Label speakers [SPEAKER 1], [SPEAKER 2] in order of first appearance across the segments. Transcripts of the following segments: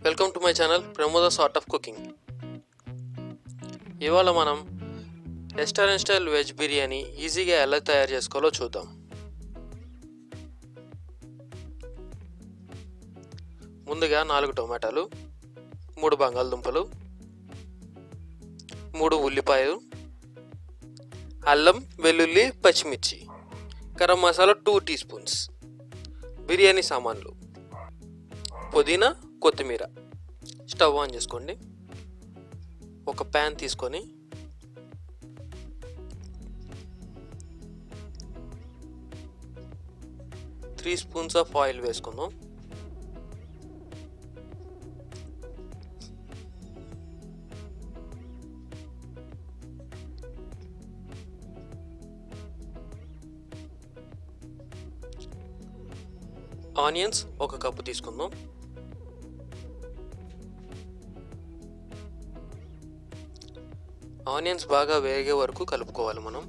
[SPEAKER 1] welcome to my channel Pramoda's art of cooking ఇవాళ మనం restaurant style veg biryani ఈజీగా ఎలా తయారు చేసుకోవాలో చూద్దాం ముందుగా నాలుగు టొమాటాలు మూడు బంగాళదుంపలు మూడు ఉల్లిపాయలు అల్లం వెల్లుల్లి పచ్చిమిర్చి garam masala two teaspoons biryani సామాన్లు పుదీనా కొత్తిమీర స్టవ్ ఆన్ చేసుకోండి ఒక ప్యాన్ తీసుకొని త్రీ స్పూన్స్ ఆఫ్ ఆయిల్ వేసుకుందాం ఆనియన్స్ ఒక కప్పు తీసుకుందాం ఆనియన్స్ బాగా వేగే వరకు కలుపుకోవాలి మనం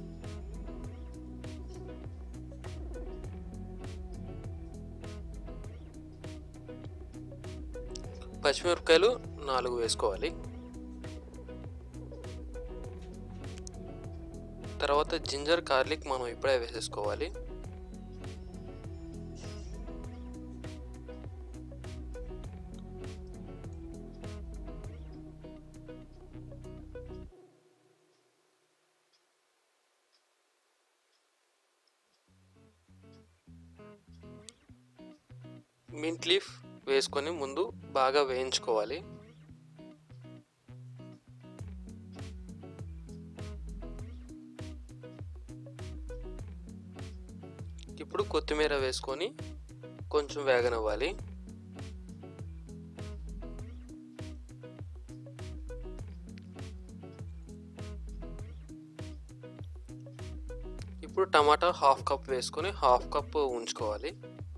[SPEAKER 1] పచ్చిమిరపకాయలు నాలుగు వేసుకోవాలి తర్వాత జింజర్ గార్లిక్ మనం ఇప్పుడే వేసేసుకోవాలి మింట్ లీఫ్ వేసుకొని ముందు బాగా వేయించుకోవాలి ఇప్పుడు కొత్తిమీర వేసుకొని కొంచెం వేగనివ్వాలి ఇప్పుడు టమాటా హాఫ్ కప్ వేసుకొని హాఫ్ కప్ ఉంచుకోవాలి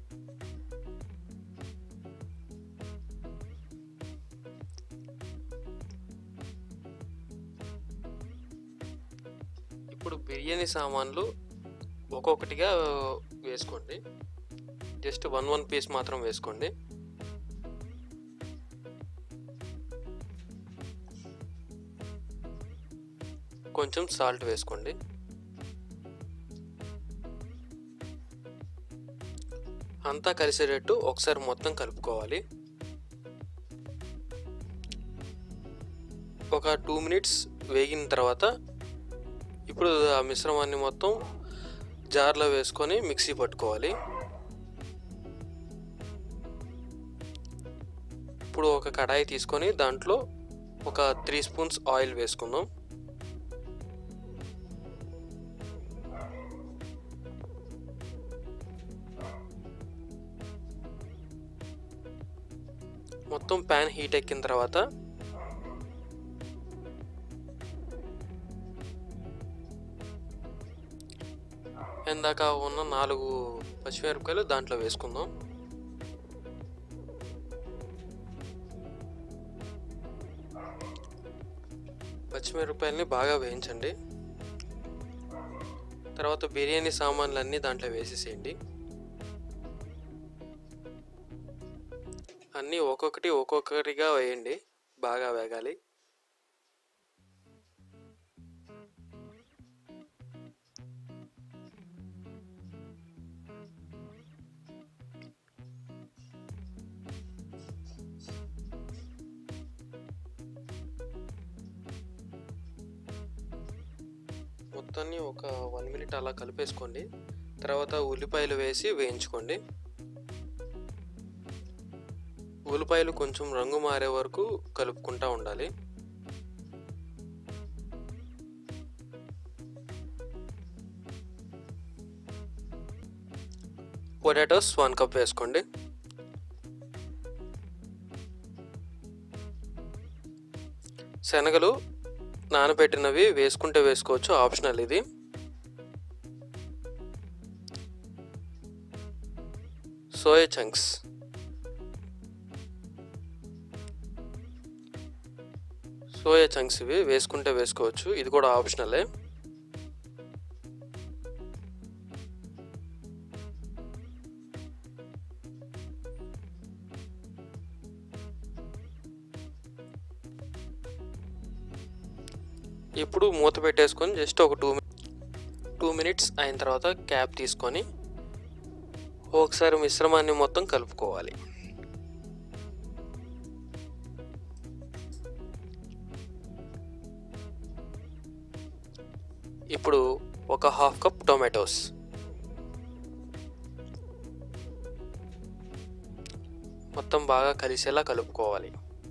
[SPEAKER 1] ఇప్పుడు బిర్యానీ సామాన్లు ఒక్కొక్కటిగా వేసుకోండి జస్ట్ వన్ వన్ పీస్ మాత్రం వేసుకోండి కొంచెం సాల్ట్ వేసుకోండి అంతా కలిసేటట్టు ఒకసారి మొత్తం కలుపుకోవాలి ఒక టూ మినిట్స్ వేగిన తర్వాత ఇప్పుడు ఆ మిశ్రమాన్ని మొత్తం జార్లో వేసుకొని మిక్సీ పట్టుకోవాలి ఇప్పుడు ఒక కడాయి తీసుకొని దాంట్లో ఒక త్రీ స్పూన్స్ ఆయిల్ వేసుకుందాం మొత్తం ప్యాన్ హీట్ ఎక్కిన తర్వాత ఇందాక ఉన్న నాలుగు పచ్చిమిరపకాయలు దాంట్లో వేసుకుందాం పచ్చిమిరపకాయలని బాగా వేయించండి తర్వాత బిర్యానీ సామాన్లు అన్నీ దాంట్లో వేసేసేయండి అన్నీ ఒక్కొక్కటి ఒక్కొక్కటిగా వేయండి బాగా వేగాలి మొత్తాన్ని ఒక వన్ మినిట్ అలా కలిపేసుకోండి తర్వాత ఉల్లిపాయలు వేసి వేయించుకోండి ఉల్లిపాయలు కొంచెం రంగు మారే వరకు కలుపుకుంటూ ఉండాలి పొటాటోస్ వన్ కప్ వేసుకోండి శనగలు నానబెట్టినవి వేసుకుంటే వేసుకోవచ్చు ఆప్షనల్ ఇది సోయా చంక్స్ సోయా చంక్స్ ఇవి వేసుకుంటే వేసుకోవచ్చు ఇది కూడా ఆప్షనలే ఇప్పుడు మూత పెట్టేసుకొని జస్ట్ ఒక టూ టూ మినిట్స్ అయిన తర్వాత క్యాప్ తీసుకొని ఒకసారి మిశ్రమాన్ని మొత్తం కలుపుకోవాలి ఇప్పుడు ఒక హాఫ్ కప్ టొమాటోస్ మొత్తం బాగా కలిసేలా కలుపుకోవాలి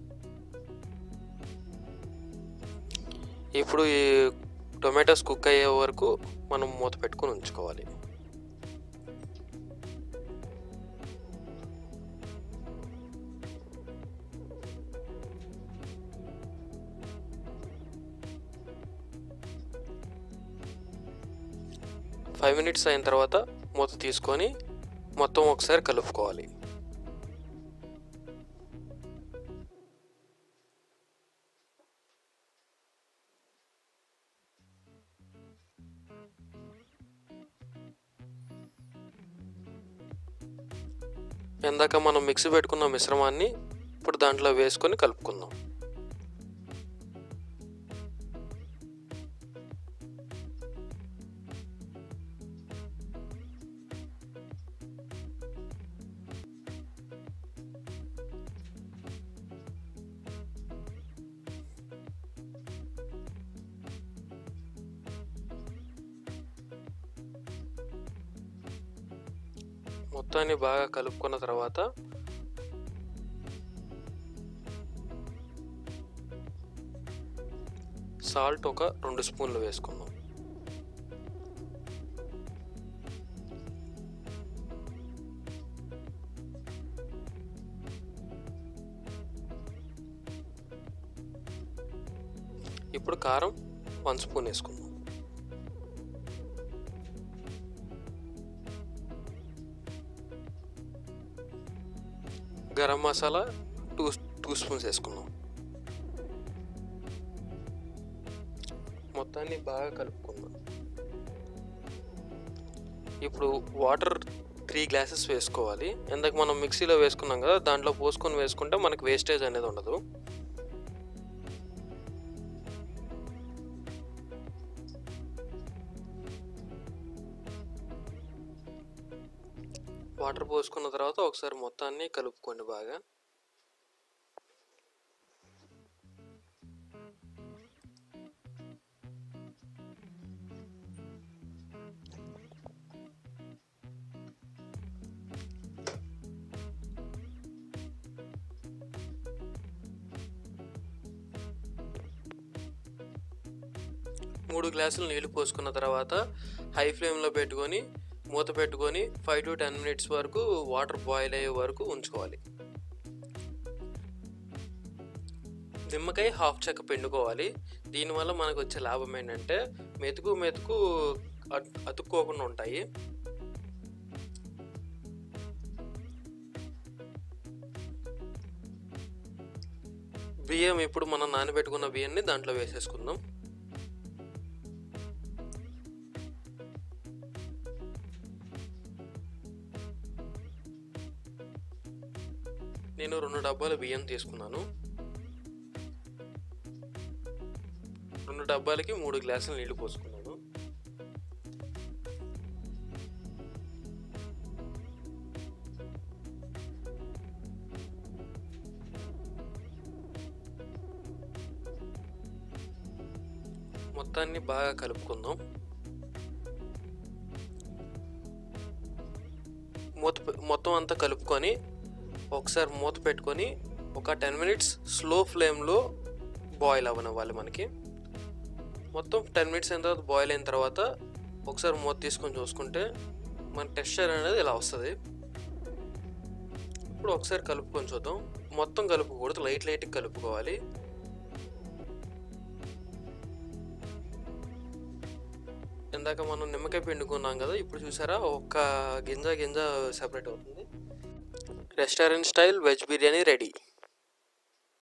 [SPEAKER 1] ఇప్పుడు ఈ టొమాటోస్ కుక్ అయ్యే వరకు మనం మూత పెట్టుకొని ఉంచుకోవాలి ఫైవ్ మినిట్స్ అయిన తర్వాత మూత తీసుకొని మొత్తం ఒకసారి కలుపుకోవాలి ఇందాక మనం మిక్సీ పెట్టుకున్న మిశ్రమాన్ని ఇప్పుడు దాంట్లో వేసుకొని కలుపుకుందాం మొత్తాన్ని బాగా కలుపుకున్న తర్వాత సాల్ట్ ఒక రెండు స్పూన్లు వేసుకుందాం ఇప్పుడు కారం వన్ స్పూన్ వేసుకుందాం garam masala two two spoons వేసుకున్నాం మొత్తాన్ని బాగా కలుపుకుందాం ఇప్పుడు వాటర్ త్రీ గ్లాసెస్ వేసుకోవాలి ఇందాక మనం మిక్సీలో వేసుకున్నాం కదా దాంట్లో పోసుకొని వేసుకుంటే మనకి వేస్టేజ్ అనేది ఉండదు వాటర్ పోసుకున్న తర్వాత ఒకసారి మొత్తాన్ని కలుపుకోండి బాగా మూడు గ్లాసులు నీళ్లు పోసుకున్న తర్వాత హై ఫ్లేమ్లో పెట్టుకొని మూత పెట్టుకొని ఫైవ్ టు టెన్ మినిట్స్ వరకు వాటర్ బాయిల్ అయ్యే వరకు ఉంచుకోవాలి నిమ్మకాయ హాఫ్ చెక్క పిండుకోవాలి దీనివల్ల మనకు వచ్చే లాభం ఏంటంటే మెతుకు మెతుకు అత్- అతుక్కోకుండా ఉంటాయి బియ్యం ఇప్పుడు మనం నానబెట్టుకున్న బియ్యాన్ని దాంట్లో వేసేసుకుందాం నేను రెండు డబ్బాల బియ్యం తీసుకున్నాను రెండు డబ్బాలకి మూడు గ్లాసులు నీళ్లు పోసుకున్నాను మొత్తాన్ని బాగా కలుపుకుందాం మూత పె- మొత్తం అంతా కలుపుకొని ఒకసారి మూత పెట్టుకొని ఒక టెన్ మినిట్స్ స్లో ఫ్లేమ్లో బాయిల్ అవ్వనివ్వాలి మనకి మొత్తం టెన్ మినిట్స్ అయిన తర్వాత బాయిల్ అయిన తర్వాత ఒకసారి మూత తీసుకొని చూసుకుంటే మన టెక్స్చర్ అనేది ఇలా వస్తుంది ఇప్పుడు ఒకసారి కలుపుకొని చూద్దాం మొత్తం కలుపుకూడదు లైట్ లైట్గా కలుపుకోవాలి ఇందాక మనం నిమ్మకాయ పిండుకున్నాం కదా ఇప్పుడు చూసారా ఒక్క గింజ గింజ సెపరేట్ అవుతుంది restaurant style veg biryani ready